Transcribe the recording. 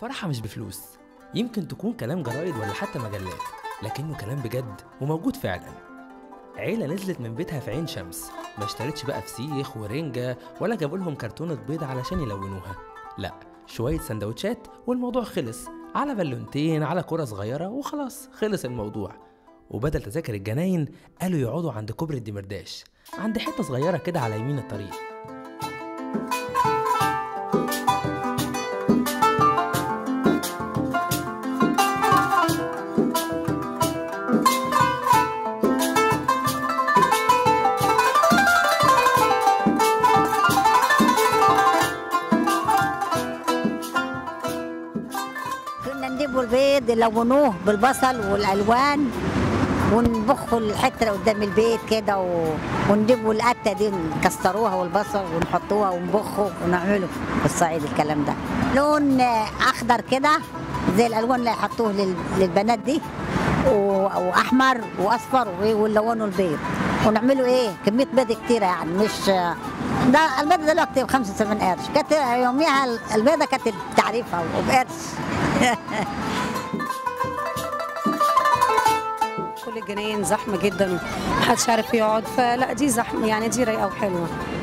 فرحة مش بفلوس يمكن تكون كلام جرايد ولا حتى مجلات لكنه كلام بجد وموجود فعلا عيلة نزلت من بيتها في عين شمس ما اشترتش بقى فسيخ ورنجة ولا جابوا لهم كرتونة بيض علشان يلونوها لا شوية سندوتشات والموضوع خلص على بالونتين على كرة صغيرة وخلاص خلص الموضوع وبدل تذاكر الجناين قالوا يقعدوا عند كوبري الدمرداش عند حتة صغيرة كده على يمين الطريق كنا نجيبوا البيض يلونوه بالبصل والالوان ونبخوا الحته اللي قدام البيت كده و... ونجيبوا القته دي نكسروها والبصل ونحطوها ونبخه ونعمله في الصعيد الكلام ده لون اخضر كده زي الالوان اللي يحطوه لل... للبنات دي و... واحمر واصفر و- ونلونوا البيض ونعمله ايه كميه بيض كتيره يعني مش ده البيضه دلوقتي ب 75 قرش كانت يوميها البيضه كانت بتعريفها وبقرش كل الجناين زحمه جدا ومحدش عارف يقعد فلا دي زحمه يعني دي رايقه وحلوه